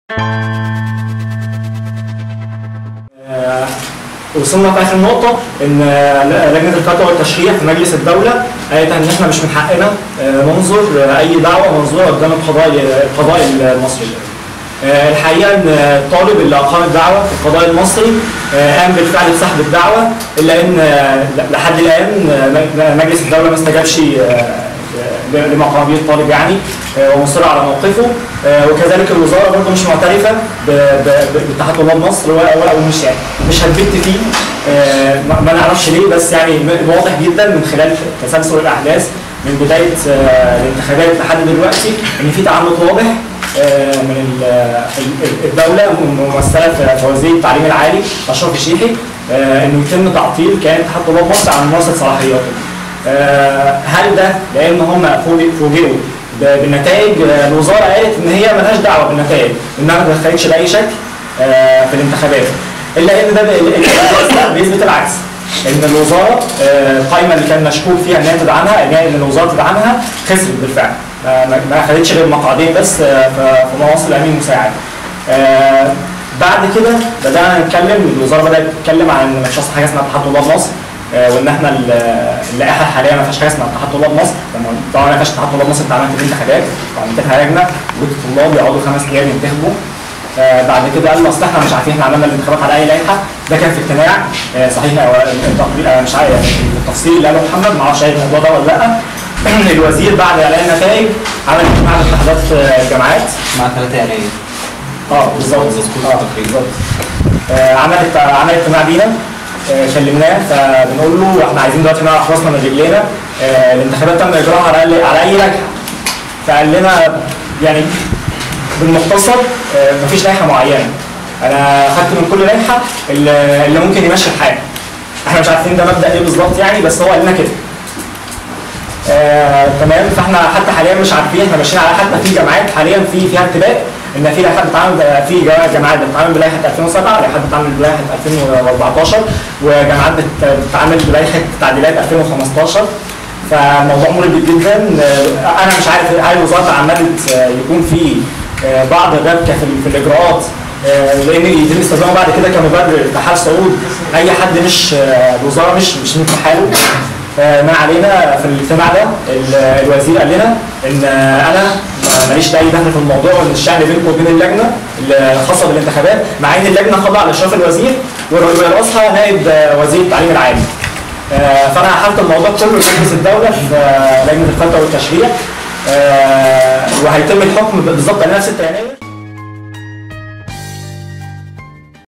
آه، وصلنا في اخر نقطه ان آه، لجنه الفتوى والتشريع في مجلس الدوله قالت ان احنا مش من حقنا آه، ننظر آه، اي دعوه منظوره قدام القضاء القضاء المصري. آه، الحقيقه ان الطالب اللي اقام الدعوه في القضاء المصري آه، قام بالفعل بسحب الدعوه الا ان آه، لحد الان آه، مجلس الدوله ما استجابش آه، لمقامير الطالب يعني آه، ومصر على موقفه آه، وكذلك الوزاره برضه مش معترفه ب- ب- باتحاد طلاب مصر و- و- او مش يعني مش هتبت فيه آه، ما- ما نعرفش ليه بس يعني م- واضح جدا من خلال تسلسل الاحداث من بدايه آه، الانتخابات لحد دلوقتي ان في تعنت واضح آه، من ال- ال- الدوله ممثله في في وزير التعليم العالي اشرف الشيحي آه، انه يتم تعطيل كيان اتحاد طلاب مصر عن ممارسه صلاحياته. آه، هل ده لان هم فوجئ- فوجئوا ب- بالنتائج آه، الوزاره قالت ان هي ملهاش دعوه بالنتائج انها ما دخلتش باي شكل آه، في الانتخابات الا ان ده ب- بيثبت العكس ان الوزاره آه، القائمه اللي كان مشكوك فيها ان هي تدعمها ان هي ان الوزاره تدعمها خسرت بالفعل ما- ما ما اخذتش غير مقعدين بس آه، في في مناصب الامين المساعد آه، بعد كده بدانا نتكلم الوزاره بدات تتكلم عن ان مفيش اصلا حاجه اسمها اتحاد طلاب مصر آه، وان احنا ال- اللائحه الحاليه ما فيهاش حاجه اسمها اتحاد طلاب مصر لما طبعا ما فيهاش اتحاد طلاب مصر انت عملت فيه انتخابات وعملت لها لجنه وجود الطلاب يقعدوا خمس ايام ينتخبوا آه، بعد كده قال اصل احنا مش عارفين احنا عملنا الانتخابات على اي لائحه ده كان في اجتماع آه، صحيح هو التقرير آه، مش عارف يعني التفصيل اللي قاله محمد ما اعرفش ايه الموضوع ده ولا لا الوزير بعد اعلان النتائج عمل اجتماع لاتحادات آه، الجامعات مع 3 يناير اه بالظبط مظبوط اه التقرير. بالظبط آه، عمل عمل اجتماع بينا آه، كلمناه فبنقول له احنا عايزين دلوقتي نعرف راسنا من رجلينا آه، الانتخابات تم اجراءها على الاقل على اي لائحه فقال لنا يعني بالمختصر آه، مفيش لائحه معينه انا خدت من كل لائحه اللي اللي ممكن يمشي الحال احنا مش عارفين ده مبدا ايه بالظبط يعني بس هو قال لنا كده آه، تمام فاحنا حتى حاليا مش عارفين احنا ماشيين على حتى في جامعات حاليا في فيها ارتباك ان في لائحه بتتعامل في جا- جامعات بتتعامل بلائحه 2007 لائحه بتتعامل بلائحه 2014 وجامعات بت- بتتعامل بلائحه تعديلات 2015 فالموضوع مرعب جدا آه، انا مش عارف هل الوزاره عملت آه، يكون في آه، بعض الربكه في, ال- في الاجراءات آه، لان يتم استخدامه بعد كده كمبرر لحال صعود اي حد مش آه، الوزاره مش مش من حاله آه، ما علينا في الاجتماع ده ال- الوزير قال لنا ان آه، انا ماليش اي دخل في الموضوع وان الشأن بينكم وبين اللجنه الخاصه بالانتخابات مع ان اللجنه خاضعه لاشراف الوزير ويرأسها نائب آه، وزير التعليم العالي. آه، فانا حلت الموضوع كله لمجلس الدوله في آه، لجنه الفتوى والتشريع آه، وهيتم الحكم بالظبط على 6 يناير